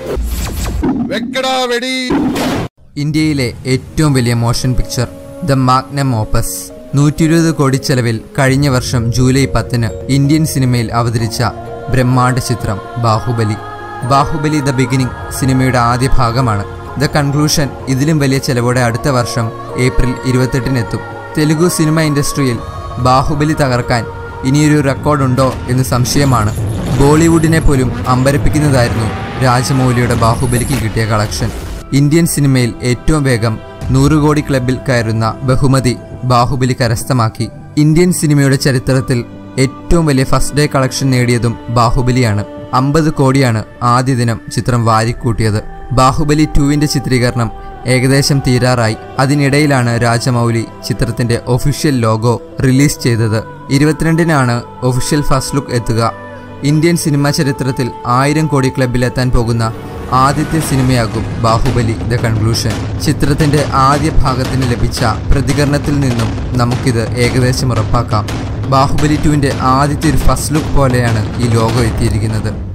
വെക്കടാ വെടി ഇന്ത്യയിലെ ഏറ്റവും വലിയ motion picture the magnum opus നൂറ്റി ഇരുപത് കോടി ചെലവിൽ കഴിഞ്ഞ വർഷം ജൂലൈ പത്തിന് ഇന്ത്യൻ സിനിമയിൽ അവതരിച്ച ബ്രഹ്മാണ്ഡ ചിത്രം ബാഹുബലി ബാഹുബലി ദ ബിഗിനിങ് സിനിമയുടെ ആദ്യ ഭാഗമാണ് ദ കൺക്ലൂഷൻ ഇതിലും വലിയ ചെലവോടെ അടുത്ത വർഷം ഏപ്രിൽ ഇരുപത്തെട്ടിനെത്തും തെലുഗു സിനിമ ഇൻഡസ്ട്രിയിൽ ബാഹുബലി തകർക്കാൻ ഇനിയൊരു റെക്കോർഡുണ്ടോ എന്ന് സംശയമാണ് ബോളിവുഡിനെ പോലും അമ്പരപ്പിക്കുന്നതായിരുന്നു രാജമൗലിയുടെ ബാഹുബലിക്ക് കിട്ടിയ കളക്ഷൻ ഇന്ത്യൻ സിനിമയിൽ ഏറ്റവും വേഗം നൂറ് കോടി ക്ലബിൽ കയറുന്ന ബഹുമതി ബാഹുബലി കരസ്ഥമാക്കി ഇന്ത്യൻ സിനിമയുടെ ചരിത്രത്തിൽ ഏറ്റവും വലിയ ഫസ്റ്റ് ഡേ കളക്ഷൻ നേടിയതും ബാഹുബലിയാണ് അമ്പത് കോടിയാണ് ആദ്യ ദിനം ചിത്രം വാരിക്കൂട്ടിയത് ബാഹുബലി ടുവിന്റെ ചിത്രീകരണം ഏകദേശം തീരാറായി അതിനിടയിലാണ് രാജമൗലി ചിത്രത്തിന്റെ ഒഫീഷ്യൽ ലോഗോ റിലീസ് ചെയ്തത് ഇരുപത്തിരണ്ടിനാണ് ഒഫീഷ്യൽ ഫസ്റ്റ് ലുക്ക് എത്തുക ഇന്ത്യൻ സിനിമാ ചരിത്രത്തിൽ ആയിരം കോടി ക്ലബിലെത്താൻ പോകുന്ന ആദ്യത്തെ സിനിമയാകും ബാഹുബലി ദ കൺക്ലൂഷൻ ചിത്രത്തിന്റെ ആദ്യ ഭാഗത്തിന് ലഭിച്ച പ്രതികരണത്തിൽ നിന്നും നമുക്കിത് ഏകദേശം ഉറപ്പാക്കാം ബാഹുബലി ടുവിന്റെ ആദ്യത്തെ ഒരു ഫസ്റ്റ് ലുക്ക് പോലെയാണ് ഈ ലോഗോ എത്തിയിരിക്കുന്നത്